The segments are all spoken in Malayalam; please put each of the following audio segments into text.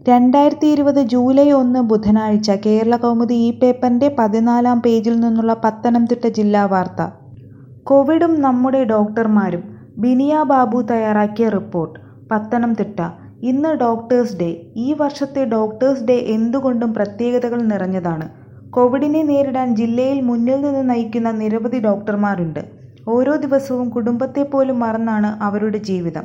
രണ്ടായിരത്തി ഇരുപത് ജൂലൈ ഒന്ന് ബുധനാഴ്ച കേരളകൗമുദി ഈ പേപ്പറിന്റെ പതിനാലാം പേജിൽ നിന്നുള്ള പത്തനംതിട്ട ജില്ലാ വാർത്ത കോവിഡും നമ്മുടെ ഡോക്ടർമാരും ബിനിയ ബാബു തയ്യാറാക്കിയ റിപ്പോർട്ട് പത്തനംതിട്ട ഇന്ന് ഡോക്ടേഴ്സ് ഡേ ഈ വർഷത്തെ ഡോക്ടേഴ്സ് ഡേ എന്തുകൊണ്ടും പ്രത്യേകതകൾ നിറഞ്ഞതാണ് കോവിഡിനെ നേരിടാൻ ജില്ലയിൽ മുന്നിൽ നിന്ന് നയിക്കുന്ന നിരവധി ഡോക്ടർമാരുണ്ട് ഓരോ ദിവസവും കുടുംബത്തെപ്പോലും മറന്നാണ് അവരുടെ ജീവിതം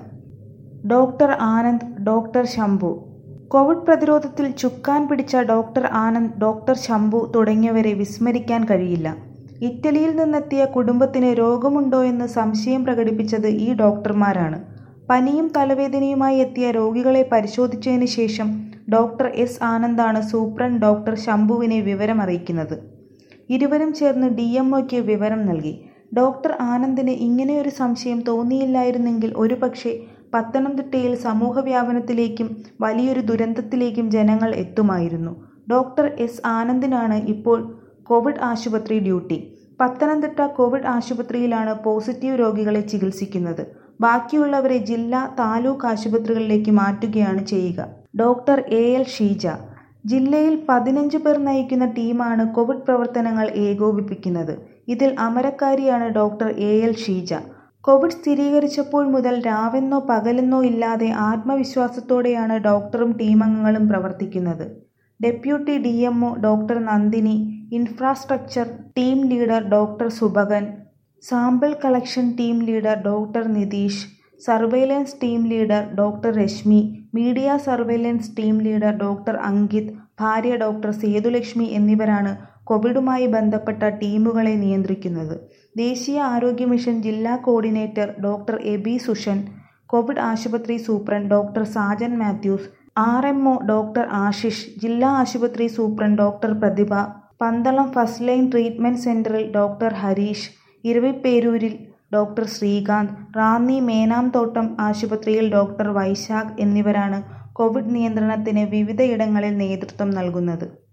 doctor Anand doctor Shambhu Covid പ്രതിരോധത്തിൽ ചുക്കാൻ പിടിച്ച ഡോക്ടർ ആനന്ദ് ഡോക്ടർ ശംഭു തുടങ്ങിയവരെ വിസ്മരിക്കാൻ കഴിയില്ല ഇറ്റലിയിൽ നിന്നെത്തിയ കുടുംബത്തിന് രോഗമുണ്ടോയെന്ന് സംശയം പ്രകടിപ്പിച്ചത് ഈ ഡോക്ടർമാരാണ് പനിയും തലവേദനയുമായി എത്തിയ രോഗികളെ പരിശോധിച്ചതിന് ശേഷം ഡോക്ടർ എസ് ആനന്ദാണ് സൂപ്രണ്ട് ഡോക്ടർ ശംഭുവിനെ വിവരമറിയിക്കുന്നത് ഇരുവരും ചേർന്ന് ഡി എംഒയ്ക്ക് വിവരം നൽകി ഡോക്ടർ ആനന്ദിന് ഇങ്ങനെയൊരു സംശയം തോന്നിയില്ലായിരുന്നെങ്കിൽ ഒരുപക്ഷെ പത്തനംതിട്ടയിൽ സമൂഹവ്യാപനത്തിലേക്കും വലിയൊരു ദുരന്തത്തിലേക്കും ജനങ്ങൾ എത്തുമായിരുന്നു ഡോക്ടർ എസ് ആനന്ദിനാണ് ഇപ്പോൾ കോവിഡ് ആശുപത്രി ഡ്യൂട്ടി പത്തനംതിട്ട കോവിഡ് ആശുപത്രിയിലാണ് പോസിറ്റീവ് രോഗികളെ ചികിത്സിക്കുന്നത് ബാക്കിയുള്ളവരെ ജില്ലാ താലൂക്ക് ആശുപത്രികളിലേക്ക് മാറ്റുകയാണ് ചെയ്യുക ഡോക്ടർ എ എൽ ഷീജ ജില്ലയിൽ പതിനഞ്ച് പേർ നയിക്കുന്ന ടീമാണ് കോവിഡ് പ്രവർത്തനങ്ങൾ ഏകോപിപ്പിക്കുന്നത് ഇതിൽ അമരക്കാരിയാണ് doctor A L Sheeja Covid സ്ഥിരീകരിച്ചപ്പോൾ മുതൽ രാവെന്നോ പകലെന്നോ ഇല്ലാതെ ആത്മവിശ്വാസത്തോടെയാണ് ഡോക്ടറും ടീമംഗങ്ങളും പ്രവർത്തിക്കുന്നത് deputy D MO doctor Nandini infrastructure team leader doctor Subhakan sample collection team leader doctor Nitheesh surveillance team leader doctor Reshmi media surveillance team leader doctor Ankith ഭാര്യ ഡോക്ടർ സേതുലക്ഷ്മി എന്നിവരാണ് കോവിഡുമായി ബന്ധപ്പെട്ട ടീമുകളെ നിയന്ത്രിക്കുന്നത് ദേശീയ ആരോഗ്യ മിഷൻ ജില്ലാ coordinator doctor Abi Sushan Covid ആശുപത്രി superintendent doctor Sajan Mathews R M O doctor Ashish ജില്ലാ ആശുപത്രി superintendent doctor Prathibha Pandalam first line treatment സെന്ററിൽ ഡോക്ടർ ഹരീഷ് ഇരവിപ്പേരൂരിൽ ഡോക്ടർ ശ്രീകാന്ത് റാന്നി മേനാംതോട്ടം ആശുപത്രിയിൽ ഡോക്ടർ വൈശാഖ് എന്നിവരാണ് കോവിഡ് നിയന്ത്രണത്തിന് വിവിധയിടങ്ങളിൽ നേതൃത്വം നൽകുന്നത്